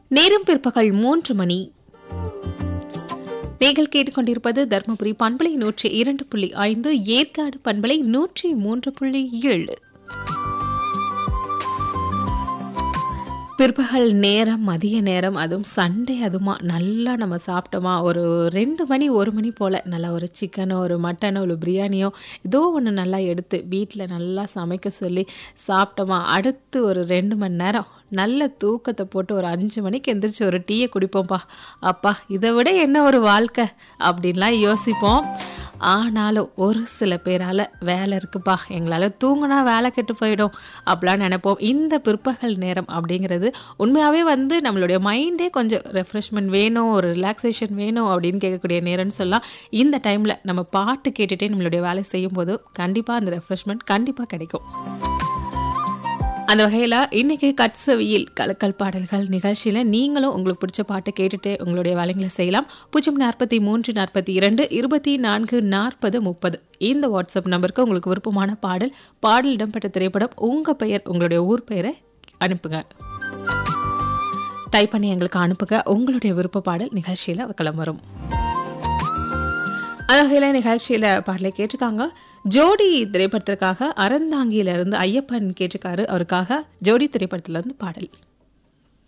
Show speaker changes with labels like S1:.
S1: நேரம் பிற்பகல் மூன்று மணி நீங்கள் கேட்டுக்கொண்டிருப்பது தர்மபுரி பண்பலை நூற்றி இரண்டு புள்ளி ஐந்து ஏற்காடு பண்பலை நூற்றி மூன்று புள்ளி ஏழு பிற்பகல் நேரம் மதிய நேரம் அதுவும் சண்டே அதுமா நல்லா நம்ம சாப்பிட்டோமா ஒரு ரெண்டு மணி ஒரு மணி போல் நல்லா ஒரு சிக்கனோ ஒரு மட்டனோ ஒரு பிரியாணியோ ஏதோ ஒன்று நல்லா எடுத்து வீட்டில் நல்லா சமைக்க சொல்லி சாப்பிட்டோமா அடுத்து ஒரு ரெண்டு மணி நேரம் நல்ல தூக்கத்தை போட்டு ஒரு அஞ்சு மணிக்கு எந்திரிச்சு ஒரு டீயை குடிப்போம்ப்பா அப்பா இதை விட என்ன ஒரு வாழ்க்கை அப்படின்லாம் யோசிப்போம் ஆனாலும் ஒரு சில பேரால் வேலை இருக்குப்பா எங்களால் தூங்கினா வேலை கெட்டு போயிடும் அப்படிலாம் நினைப்போம் இந்த பிற்பகல் நேரம் அப்படிங்கிறது உண்மையாகவே வந்து நம்மளுடைய மைண்டே கொஞ்சம் ரெஃப்ரெஷ்மெண்ட் வேணும் ஒரு ரிலாக்ஸேஷன் வேணும் அப்படின்னு கேட்கக்கூடிய நேரம்னு சொல்லலாம் இந்த டைமில் நம்ம பாட்டு கேட்டுகிட்டே நம்மளுடைய வேலை செய்யும்போது கண்டிப்பாக அந்த ரெஃப்ரெஷ்மெண்ட் கண்டிப்பாக கிடைக்கும் அந்த வகையில் இன்னைக்கு கட்சவியில் கலக்கல் பாடல்கள் நிகழ்ச்சியில் நீங்களும் உங்களுக்கு பிடிச்ச பாட்டை கேட்டுட்டு உங்களுடைய வேலைங்களை செய்யலாம் பூஜ்ஜியம் நாற்பத்தி மூன்று நாற்பத்தி இரண்டு இருபத்தி நான்கு நாற்பது முப்பது இந்த வாட்ஸ்அப் நம்பருக்கு உங்களுக்கு விருப்பமான பாடல் பாடல் இடம்பெற்ற திரைப்படம் உங்கள் பெயர் உங்களுடைய ஊர் பெயரை அனுப்புங்க டைப் பண்ணி எங்களுக்கு அனுப்புங்க உங்களுடைய விருப்ப பாடல் நிகழ்ச்சியில் கிளம்புறோம் அந்த வகையில் நிகழ்ச்சியில் பாடலை கேட்டிருக்காங்க ஜோடி திரைப்படத்திற்காக அறந்தாங்கியிலிருந்து ஐயப்பன் கேட்டிருக்காரு அவருக்காக ஜோடி திரைப்படத்திலிருந்து பாடல்